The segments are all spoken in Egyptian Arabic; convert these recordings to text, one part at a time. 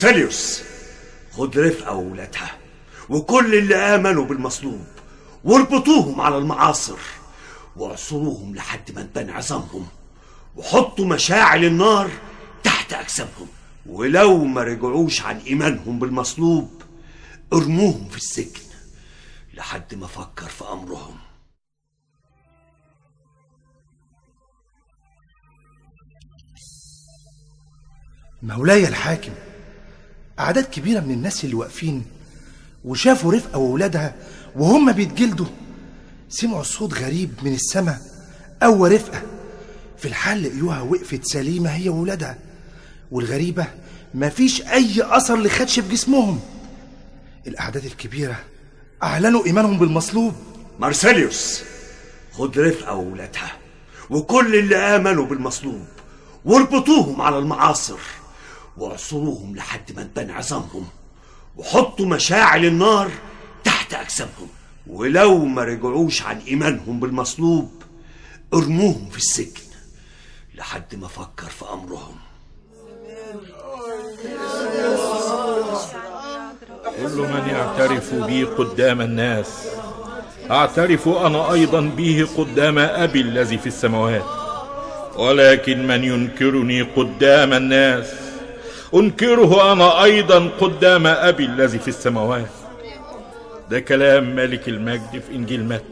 تاليوس خد رفقة وولادها وكل اللي آمنوا بالمصلوب واربطوهم على المعاصر واعصروهم لحد ما تبان عظامهم وحطوا مشاعل النار تحت أجسامهم ولو ما رجعوش عن إيمانهم بالمصلوب ارموهم في السجن لحد ما فكر في أمرهم مولاي الحاكم أعداد كبيرة من الناس اللي واقفين وشافوا رفقة وولادها وهم بيتجلدوا سمعوا صوت غريب من السماء أو رفقة في الحال لقيوها وقفت سليمة هي وولادها والغريبة مفيش أي أثر لخدش في جسمهم الأعداد الكبيرة أعلنوا إيمانهم بالمصلوب مارسيليوس خد رفقة وولادها وكل اللي آمنوا بالمصلوب واربطوهم على المعاصر واعصروهم لحد ما تبان عظامهم وحطوا مشاعل النار تحت أجسامهم ولو ما رجعوش عن إيمانهم بالمصلوب ارموهم في السجن لحد ما فكر في أمرهم كل من يعترف بي قدام الناس اعترف انا ايضا به قدام ابي الذي في السماوات ولكن من ينكرني قدام الناس انكره انا ايضا قدام ابي الذي في السماوات ده كلام ملك المجد في انجيل متى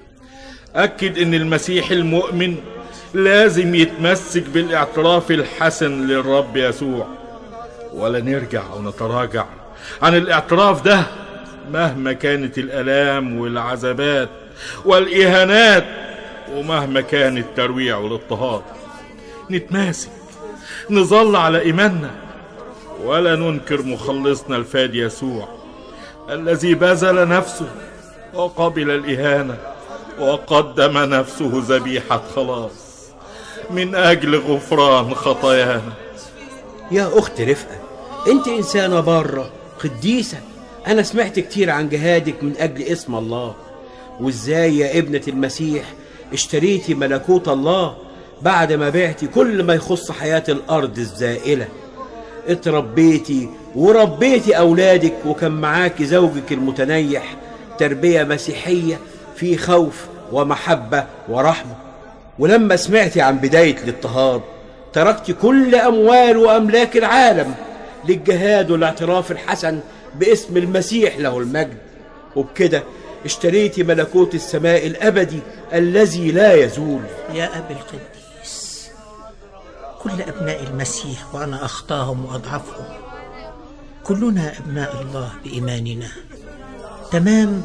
اكد ان المسيح المؤمن لازم يتمسك بالاعتراف الحسن للرب يسوع ولا نرجع ونتراجع عن الاعتراف ده مهما كانت الالام والعذابات والاهانات ومهما كان الترويع والاضطهاد نتماسك نظل على ايماننا ولا ننكر مخلصنا الفادي يسوع الذي بذل نفسه وقبل الاهانه وقدم نفسه ذبيحه خلاص من اجل غفران خطايانا يا أخت رفقة أنت إنسانة بارة قديسة أنا سمعت كتير عن جهادك من أجل اسم الله وإزاي يا ابنة المسيح اشتريتي ملكوت الله بعد ما بعتي كل ما يخص حياة الأرض الزائلة اتربيتي وربيتي أولادك وكان معاكي زوجك المتنيح تربية مسيحية في خوف ومحبة ورحمة ولما سمعتي عن بداية الاضطهاد تركت كل أموال وأملاك العالم للجهاد والاعتراف الحسن باسم المسيح له المجد وبكده اشتريت ملكوت السماء الأبدي الذي لا يزول يا أبي القديس كل أبناء المسيح وأنا أخطاهم وأضعفهم كلنا أبناء الله بإيماننا تمام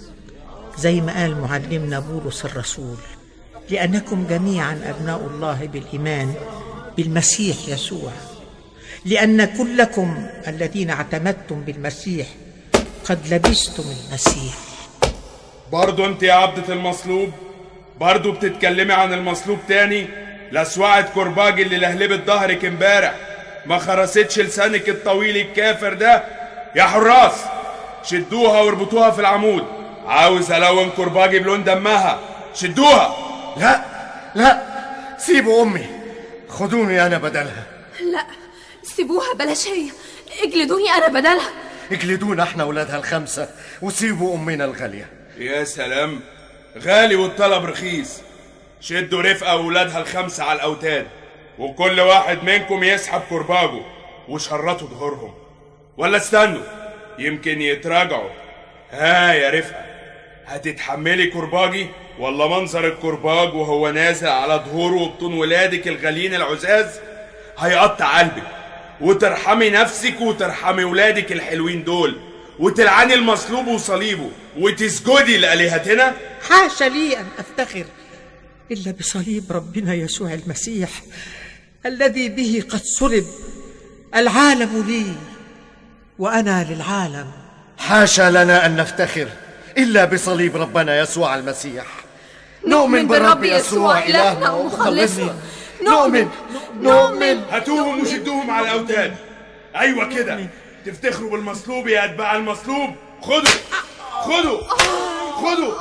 زي ما قال معلمنا بولس الرسول لأنكم جميعا أبناء الله بالإيمان بالمسيح يسوع لأن كلكم الذين اعتمدتم بالمسيح قد لبستم المسيح برضو انت يا عبدة المصلوب برضو بتتكلمي عن المصلوب تاني لسوعة كرباج اللي لهلبت ظهرك امبارح ما خرستش لسانك الطويل الكافر ده يا حراس شدوها واربطوها في العمود عاوز الون كرباجي بلون دمها شدوها لا لا سيبوا امي خدوني انا بدلها لا سيبوها بلاش هي اجلدوني انا بدلها اجلدونا احنا ولادها الخمسه وسيبوا امنا الغاليه يا سلام غالي والطلب رخيص شدوا رفقة وولادها الخمسة على الأوتاد وكل واحد منكم يسحب كرباجه وشرطوا ظهورهم ولا استنوا يمكن يتراجعوا ها يا رفقة هتتحملي كرباجي ولا منظر الكرباج وهو نازل على ظهوره وبطون ولادك الغاليين العزاز هيقطع قلبك وترحمي نفسك وترحمي ولادك الحلوين دول وتلعني المصلوب وصليبه وتسجدي لآلهتنا حاشا لي أن أفتخر إلا بصليب ربنا يسوع المسيح الذي به قد صلب العالم لي وأنا للعالم حاشا لنا ان نفتخر الا بصليب ربنا يسوع المسيح نؤمن بالرب يسوع الهنا ومخلصنا نؤمن نؤمن هاتوهم وشدوهم على الأوتاد أيوة كده تفتخروا بالمصلوب يا أتباع المصلوب خدوا خدوا خدوا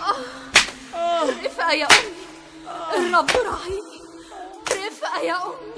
رفقة يا أمي الرب راعيني رفقة يا أمي